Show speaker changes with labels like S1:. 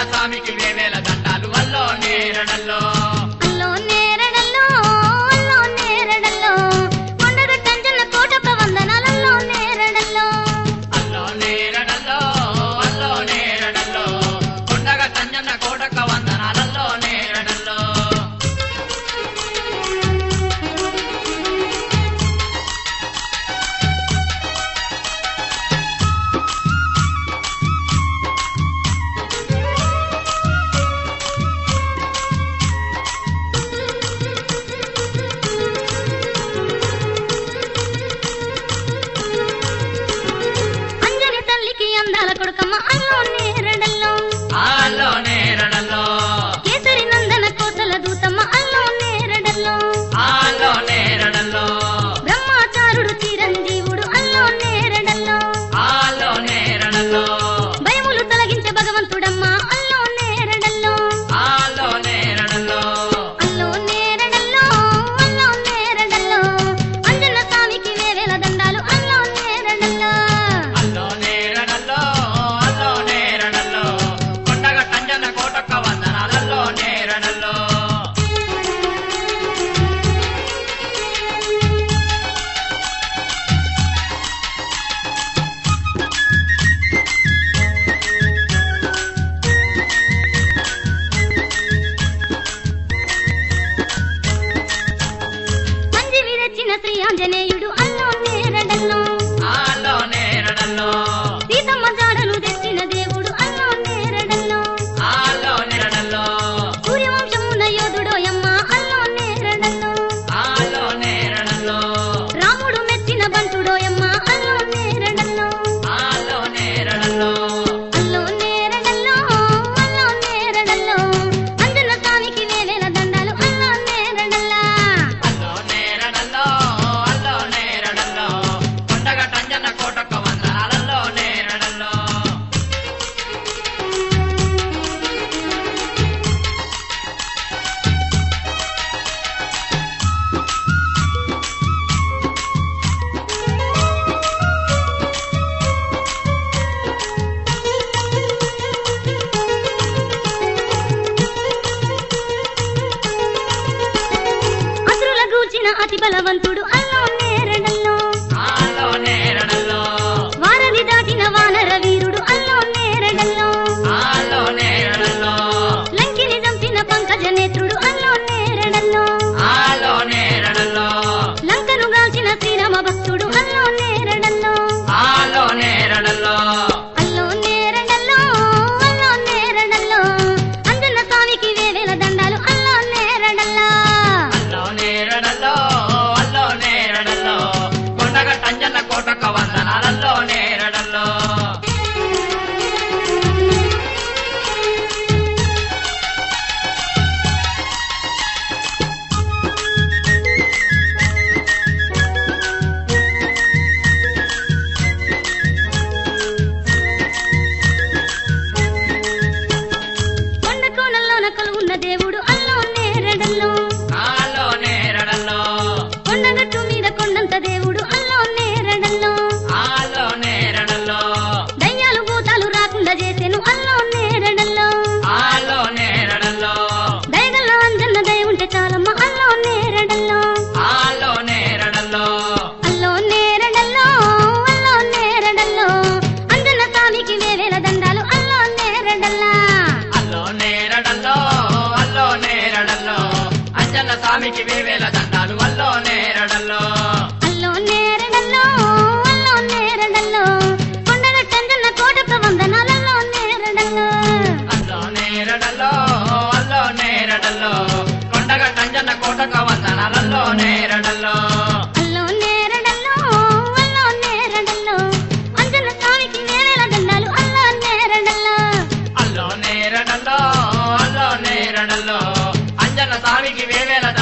S1: అంజన్న స్వామికి వేవేల దండాలు అల్లో నేరడల్లో
S2: అల్లో నేరడల్లో అల్లో నేరడల్లో కొండగట్టంజన్న కోటప్ప వందనాలల్లో నేరడల్లో
S1: అల్లో నేరడల్లో అల్లో నేరడల్లో కొండగ అంజన్న కోటక వందనాలల్లో నేరడల్లో
S2: అంజని తల్లికి అందాల కొడుకమ్మ అల్లో నేరడల్లో
S1: అల్లో నేరడల్లో
S2: కేసరి నందన కోసల దూతమ్మ అల్లో నేరడల్లో
S1: అల్లో నేరడల్లో
S2: బ్రహ్మాచారుడు చిరంజీవుడు అల్లో నేరడల్లో
S1: అల్లో నేరడల్లో
S2: భయములు తొలగించే భగవంతుడమ్మ అల్లో నేరడల్లో
S1: అల్లో నేరడల్లో
S2: అల్లో నేరడల్లో అల్లో నేరడల్లో అంజన్న స్వామికి వేవేల దండాలు అల్లో నేరడల్లో
S1: అల్లో నేరడల్లో అల్లో నేరడల్లో కొండగ అంజన్న కోటక వందనాలల్లో నేరడల్లో
S2: మంజివి తెచ్చిన శ్రీ ఆంజనేయుడు అల్లో నేరడల్లో
S1: అల్లో నేరడల్లో
S2: సీతమ్మ జాడలు తెచ్చిన దేవుడు అల్లో నేరడల్లో
S1: అల్లో నేరడల్లో
S2: సూర్యవంశమున యోధుడోయమ్మ అల్లో నేరడల్లో
S1: అల్లో నేరడల్లో
S2: రాముడు మెచ్చిన బంటుడోయమ్మ అల్లో నేరడల్లో
S1: అల్లో నేరడల్లో
S2: అల్లో నేరడల్లో అల్లో నేరడల్లో అంజన్న స్వామికి వేవేల దండాలు అల్లో నేరడల్లా
S1: అల్లో నేరడల్లో అల్లో నేరడల్లో కొండగ అంజన్న కోటక వందనాలల్లో నేరడల్లో
S2: అసురుల గూల్చిన అతి బలవంతుడు అల్లో నేరడల్లో
S1: అల్లో నేరడల్లో
S2: వారధి దాటిన వానర వీరుడు అల్లో నేరడల్లో
S1: అల్లో నేరడల్లో
S2: లంకిని చంపిన పంకజ నేత్రుడు అల్లో నేరడల్లో
S1: అల్లో నేరడల్లో
S2: లంకను గాల్చిన శ్రీరామ భక్తుడు అల్లో నేరడల్లో
S1: అల్లో నేరడల్లో
S2: అల్లో నేరడల్లో అల్లో నేరడల్లో అంజన్న స్వామికి వేవేల దండాలు అల్లో నేరడల్లా
S1: అల్లో నేరడల్లో అల్లో నేరడల్లో కొండగ అంజన్న కోటక వందనాలల్లో నేరడల్లో
S2: కొండ కోణంలోన కొలువున్న దేవుడు అల్లో నేరడల్లో
S1: అల్లో నేరడల్లో
S2: కొండగట్టు మీద కొండంత దేవుడు అల్లో నేరడల్లో
S1: అల్లో నేరడల్లో
S2: దయ్యాలు భూతాలు రాకుండా చేసెను అల్లో నేరడల్లో
S1: అల్లో నేరడల్లో
S2: దయగల్ల అంజన్న దయ ఉంటే చాలమ్మ అల్లో నేరడల్లో
S1: అల్లో నేరడల్లో
S2: అల్లో నేరడల్లో అల్లో నేరడల్లో అంజన్న స్వామికి వేవేల దండాలు అల్లో నేరడల్లా
S1: అల్లో నేరడల్లో అల్లో నేరడల్లో అంజన్న స్వామికి వేవేల దండాలు అల్లో నేరడల్లో
S2: అల్లో నేరడల్లో అల్లో నేరడల్లో కొండగట్టంజన్న కోటప్ప వందనాలల్లో నేరడల్లో
S1: అల్లో నేరడల్లో అల్లో నేరడల్లో కొండగ అంజన్న కోటక వందనాలల్లో నేరడల్లో
S2: అల్లో నేరడల్లో అల్లో నేరడల్లో అంజన్న స్వామికి వేవేల దండాలు అల్లో నేరడల్లో
S1: అల్లో నేరడల్లో అల్లో నేరడల్లో అంజన్న స్వామికి వేవేల